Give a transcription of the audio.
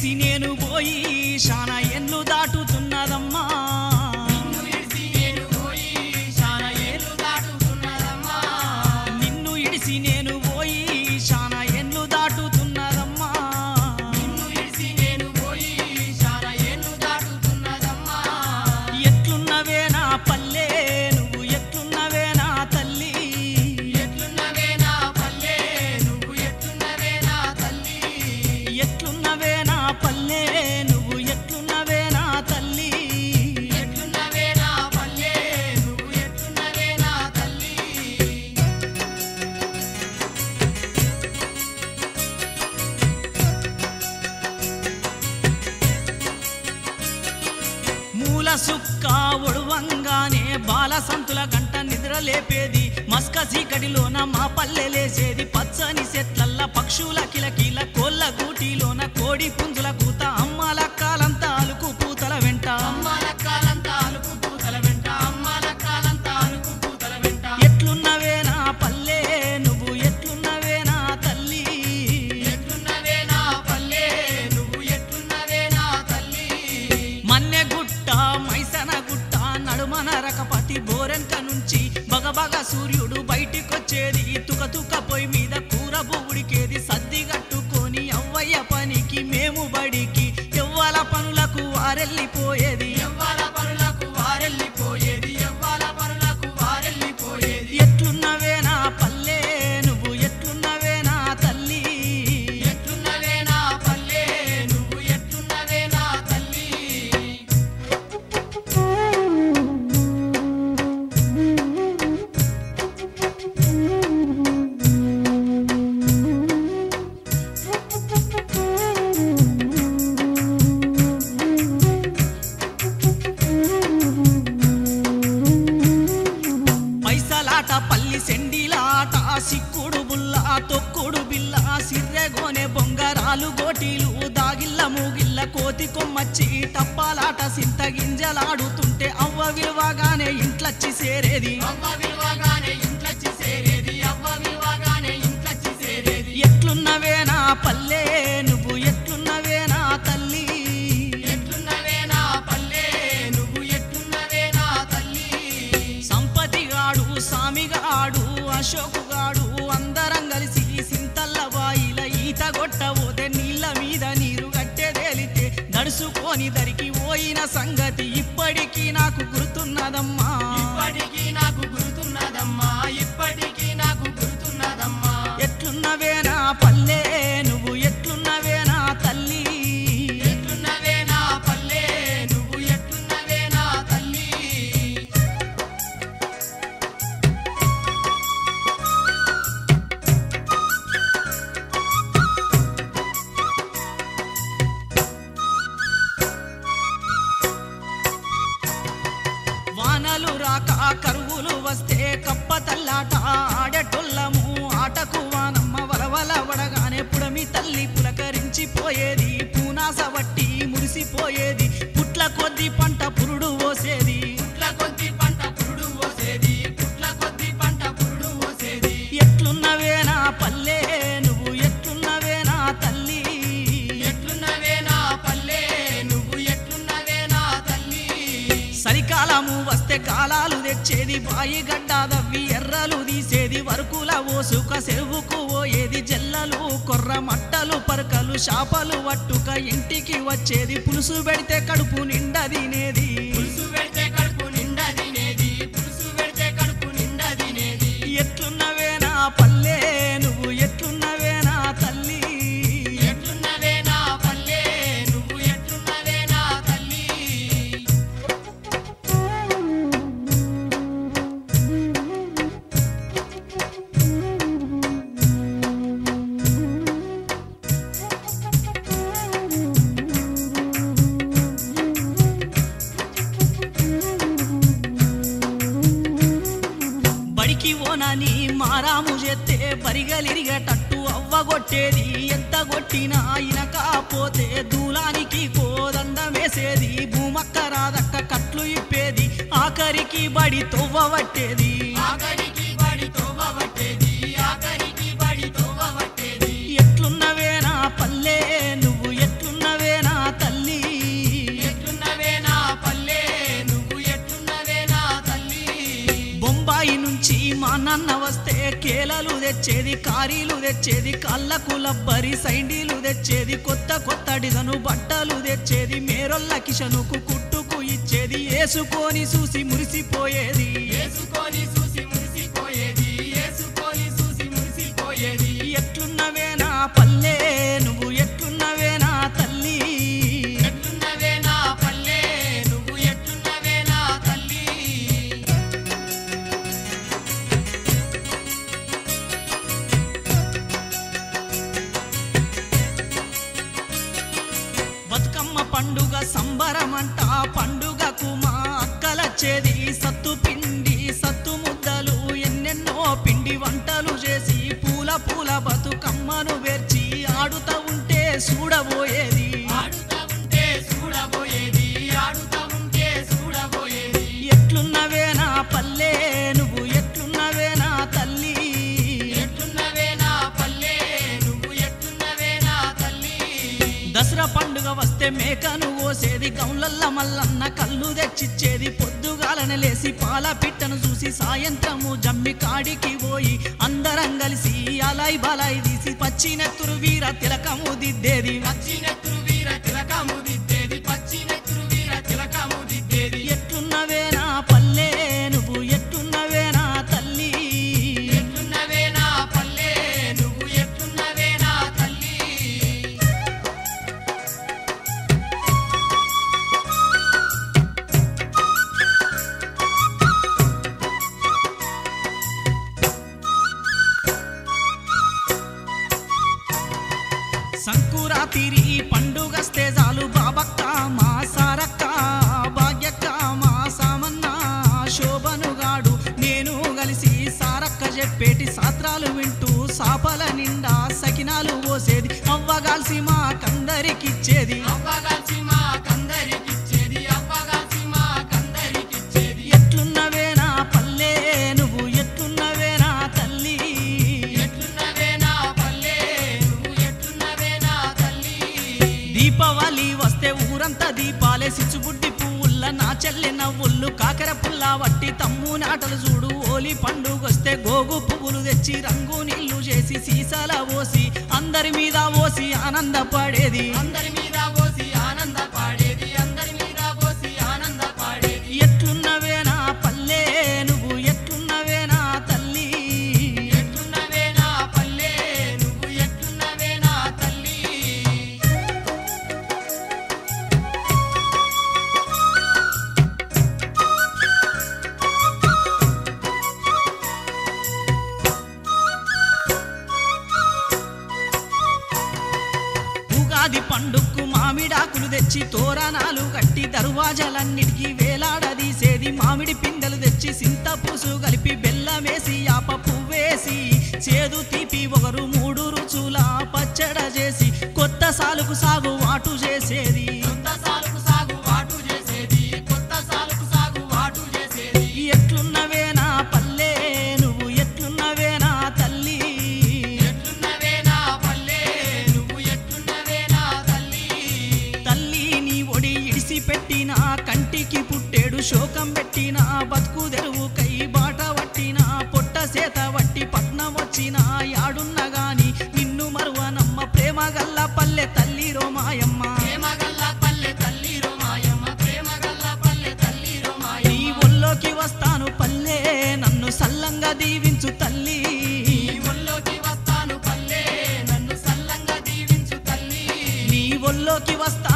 ఇడిసి నేను పోయి శానా ఎన్ను దాటుతున్నదమ్మా నిన్ను ఇడిసి నేను పోయి చాలా ఏళ్ళు దాటుతున్నదమ్మా నిన్ను ఇడిసి నేను పోయి శానా ఎన్ను దాటుతున్నదమ్మా నిన్ను ఇడిసి నేను పోయి చాలా ఏళ్ళు దాటుతున్నదమ్మా ఎట్లున్నవే నా పల్లె నువ్వు ఎట్లున్నవే నా తల్లి ఎట్లున్నవే నా పల్లె నువ్వు ఎట్లున్నవే నా తల్లి ఎట్లున్నవే నా పల్లె నువ్వు ఎట్లున్నవే నా తల్లి ఎట్లున్నవే నా పల్లె నువ్వు ఎట్లున్నవే నా తల్లి మూల సుక్క ఒడువంగానే బాల సంతుల గంట నిద్ర లేపేది మస్క చీకటిలోన మా పల్లె లేసేది పచ్చని చెట్లల్ల పక్షుల కిలకిల కోళ్ళ గూటిలోన కోడి పుంజుల కూత అమ్మల కాలంతా అలుకు పూతల వెంట అమ్మాల కాలంతా అలుకు పూతల వెంట అమ్మాల కాలంతా అలుకు పూతల వెంట ఎట్లున్నవే నా పల్లె నువ్వు ఎట్లున్నవే నా తల్లి ఎట్లున్నవే నా పల్లె నువ్వు ఎట్లున్నవే నా తల్లి మన్నె గుట్ట మైసన గుట్ట నడుమన రకపతి బోరెంక నుంచి బగబగ సూర్యుడు బయటికొచ్చేది తుక తుక పొయ్యి మీద కూర బుడికేది సద్ది కట్టుకొని అవ్వయ్య పనికి మేము బడికి ఎవ్వల పనులకు వారెళ్ళిపోయేది ఎవ్వాల పనులకు వారెళ్ళిపోయేది ఎవ్వాల పనులకు వారెళ్ళిపోయేది ఎట్లున్నవే నా పల్లె నువ్వు ఎట్లున్నవే నా తల్లి ఎట్లున్నవే నా పల్లె నువ్వు ఎట్లున్నవే నా తల్లి పైసలాట పల్లి సెండిలాట సిక్కుడు బుల్ల తొక్కుడు బిల్ల సిర్రెగోనె బొంగరాలు గోటీలు దాగిల్ల మూగిల్ల కోతి కొమ్మచ్చి టప్పాలాట సింత గింజలాడుతుంటే అవ్వ విలువగానే ఇంట్లచ్చి సేరేది అవ్వ విలువగానే ఇంట్లొచ్చి సేరేది అవ్వ విలువగానే ఇంట్లొచ్చి సేరేది ఎట్లున్నవే నా పల్లె నువ్వు ఎట్లున్నవే నా తల్లి ఎట్లున్నవే నా పల్లె నువ్వు ఎట్లున్నవే నా తల్లి సంపతిగాడు సామిగాడు అశోకుగాడు అందరం కలిసి సింతల్ల బాయిల ఈత కొట్టబోతే నీళ్ళ మీద నీరు గట్టెదేలితే నడుచుకొని దరికి పోయిన సంగతి ఇప్పటికీ నాకు గుర్తున్నదమ్మా ఇప్పటికీ నాకు గుర్తున్నదమ్మా ఇప్పటికీ నాకు గుర్తున్నదమ్మా ఎట్లున్నవే నా పల్లె నువ్వు ఎట్లున్నవే నా తల్లి ఎట్లున్నవే నా పల్లె నువ్వు ఎట్లున్నవే నా తల్లి వానలు రాక కరువులు వస్తే కప్ప తల్లాట ఆడేటొల్లము ఆటకు వానమ్మ వలవల వడగానే పుడమి తల్లి పులకరించిపోయేది పూనాస వట్టి మురిసిపోయేది పుట్ల కొద్ది పంట పురుడు పోసేది పుట్ల కొద్ది పంట పురుడు పోసేది పుట్ల కొద్ది పంట పురుడు పోసేది ఎట్లున్నవే నా పల్లె నువ్వు ఎట్లున్నవే నా తల్లి ఎట్లున్నవే నా పల్లె నువ్వు ఎట్లున్నవే నా తల్లి చలికాలము వస్తే కాలాలు తెచ్చేది బాయి గడ్డ దవ్వి ఎర్రలు తీసేది వరకుల ఓసుక చెరువుకు పోయేది జల్లలు కొర్ర మట్టలు పరకలు చేపలు వట్టుక ఇంటికి వచ్చేది పులుసు పెడితే కడుపు నిండా తినేది పులుసు పెడితే కడుపు నిండా తినేది పులుసు పెడితే కడుపు నిండా తినేది ఎట్లున్నవే నా పల్లె నువ్వు ఎట్లున్నవే నా తల్లి ఎట్లున్నవే నా పల్లె నువ్వు ఎట్లున్నవే నా తల్లి బడికి ఓనని మారాము చేస్తే బరిగలిరిగేటట్టు అవ్వగొట్టేది ఎంత కొట్టినా ఆయన కాపోతే దూలానికి కోదండం వేసేది భూమక్క రాదక్క కట్లు ఇప్పేది ఆఖరికి బడి తొవ్వబట్టేది ఆఖరికి బడి తోవబట్టేది ఆఖరికి బడి తోవబట్టేది ఎట్లున్నవే నా పల్లె నువ్వు ఎట్లున్నవే నా తెచ్చేది కారీలు తెచ్చేది కళ్ళకు లబ్బరి సైండీలు తెచ్చేది కొత్త కొత్త డిజను బట్టలు తెచ్చేది మేరొల్ల కిషనుకు కుట్టుకు ఇచ్చేది వేసుకొని చూసి మురిసిపోయేది ఏసుకొని చూసి మురిసిపోయేది ఏసుకొని చూసి మురిసిపోయేది ఎట్లున్నవే నా పల్లె నువ్వు ఎట్లున్నవే నా తల్లి ఎట్లున్నవే నా పల్లె నువ్వు ఎట్లున్నవే నా తల్లి బతుకమ్మ పండుగ సంబరమంట పండుగకు మా అక్కలచ్చేది సత్తు పిండి సత్తు ముద్దలు ఎన్నెన్నో పిండి వంటలు చేసి పూల పూల బతుకమ్మను వేర్చి ఆడుతా ఉంటే చూడబోయేది ఆడుతా ఉంటే చూడబోయేది ఆడుతా ఉంటే చూడబోయేది ఎట్లున్నవే నా పల్లె నువ్వు ఎట్లున్నవే నా తల్లి ఎట్లున్నవే నా పల్లె నువ్వు ఎట్లున్నవే నా తల్లి దసరా పండుగ వస్తే మేకను కోసేది గౌన్లల్ల మల్లన్న కళ్ళు తెచ్చిచ్చేది పొద్దుగాలన లేసి పాల పిట్టను చూసి సాయంత్రము జమ్మి కాడికి పోయి అందరం కలిసి అలాయ్ బలాయి తీసి పచ్చినెత్తురు వీర తిలకము దిద్దేది పచ్చినెత్తురు వీర తిలకము దిద్దేది పచ్చినెత్తురు వీర తిలకము దిద్దేది ఎట్లున్నవే నా పల్లె నువ్వు ఎట్లున్నవే నా తల్లి ఎట్లున్నవే నా పల్లె నువ్వు ఎట్లున్నవే నా తల్లి సంకురాతిరి పండుగ చాలు బాబక్క మా సారక్క భాగ్యక్క మా సామన్న శోభనుగాడు నేను కలిసి సారక్క చెప్పేటి సాత్రాలు వింటూ సాపల నిండా సకినాలు పోసేది అవ్వగాల్సి మా కందరికిచ్చేది అవ్వగాల్సి మా కందరికిచ్చేది అవ్వగాల్సి మా కందరికిచ్చేది ఎట్లున్నవే నా పల్లె నువ్వు ఎట్లున్నవే నా తల్లి ఎట్లున్నవే నా పల్లె నువ్వు ఎట్లున్నవే నా తల్లి దీపావళి వస్తే ఊరంతా దీపాలే సిచ్చుబుడ్డి పువ్వుల్ల నా చెల్లె నవ్వుళ్ళు కాకర పుల్ల వట్టి తమ్ము నాటలు చూడు ఓలి పండుగొస్తే గోగు పువ్వులు తెచ్చి రంగు నీళ్లు చేసి సీసాల పోసి అందరి మీద పోసి ఆనందపడేది అందరి మీద పోసి ఆనంద పాడేది అందరి మీద పోసి ఆనంద పాడేది ఎట్లున్నవే నా పల్లె నువ్వు ఎట్లున్నవే నా తల్లి ఎట్లున్నవే నా పల్లె నువ్వు ఎట్లున్నవే నా తల్లి ఉగాది పండుగకు మామిడాకులు తెచ్చి తోరణాలు కట్టి దర్వాజలన్నిటికీ వేలాడదీసేది మామిడి పిందెలు తెచ్చి సింత పులుసు కలిపి బెల్లమేసి ఆప పువ్వేసి చేదు తీపి ఒకరు మూడు రుచుల పచ్చడ చేసి కొత్త సాలుకు సాగు వాటు చేసేది కొత్త సాలుకు సాగు వాటు చేసేది కొత్త సాలుకు సాగు వాటు చేసేది ఎట్లున్నవే నా పల్లె నువ్వు ఎట్లున్నవే నా తల్లి ఎట్లున్నవే నా పల్లె నువ్వు ఎట్లున్నవే నా తల్లి తల్లి నీ ఒడి ఇడిసి పెట్టిన కంటికి పుట్టేడు శోకం పెట్టిన బతుకు తెరువుకై బాట పట్టిన పొట్ట సేత వట్టి పట్నం వచ్చిన యాడున్న గాని నిన్ను మరువనమ్మ ప్రేమ గల్ల పల్లె తల్లి రోమాయమ్మ ప్రేమ గల్ల పల్లె తల్లి రోమాయమ్మ ప్రేమ గల్ల పల్లె తల్లి నీ రోమాయమ్మ ఒళ్ళోకి వస్తాను పల్లె నన్ను సల్లంగా దీవించు తల్లి నీ ఒళ్ళోకి వస్తాను పల్లె నన్ను సల్లంగా దీవించు తల్లి నీ ఒళ్ళోకి వస్తా